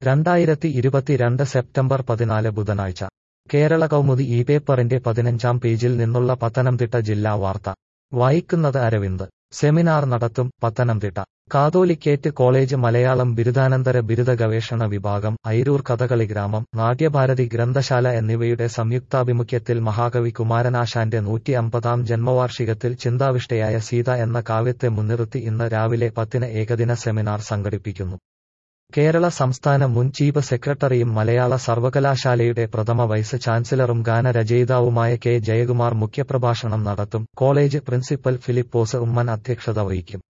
രണ്ടായിരത്തി ഇരുപത്തിരണ്ട് സെപ്റ്റംബർ പതിനാല് ബുധനാഴ്ച കേരള കൗമുദി ഈ പേപ്പറിന്റെ പതിനഞ്ചാം പേജിൽ നിന്നുള്ള പത്തനംതിട്ട ജില്ലാ വാർത്ത വായിക്കുന്നത് അരവിന്ദ് സെമിനാർ നടത്തും പത്തനംതിട്ട കാതോലിക്കേറ്റ് കോളേജ് മലയാളം ബിരുദാനന്തര ബിരുദ ഗവേഷണ വിഭാഗം ഐരൂർ കഥകളി ഗ്രാമം നാട്യഭാരതി ഗ്രന്ഥശാല എന്നിവയുടെ സംയുക്താഭിമുഖ്യത്തിൽ മഹാകവി കുമാരനാശാന്റെ നൂറ്റി അമ്പതാം ജന്മവാർഷികത്തിൽ ചിന്താവിഷ്ടയായ സീത എന്ന കാവ്യത്തെ മുൻനിർത്തി ഇന്ന് രാവിലെ പത്തിന് ഏകദിന സെമിനാർ സംഘടിപ്പിക്കുന്നു കേരള സംസ്ഥാന മുൻ ചീഫ് സെക്രട്ടറിയും മലയാള സർവകലാശാലയുടെ പ്രഥമ വൈസ് ചാൻസലറും ഗാനരചയിതാവുമായ കെ ജയകുമാർ മുഖ്യപ്രഭാഷണം നടത്തും കോളേജ് പ്രിൻസിപ്പൽ ഫിലിപ്പോസ് ഉമ്മൻ അധ്യക്ഷത വഹിക്കും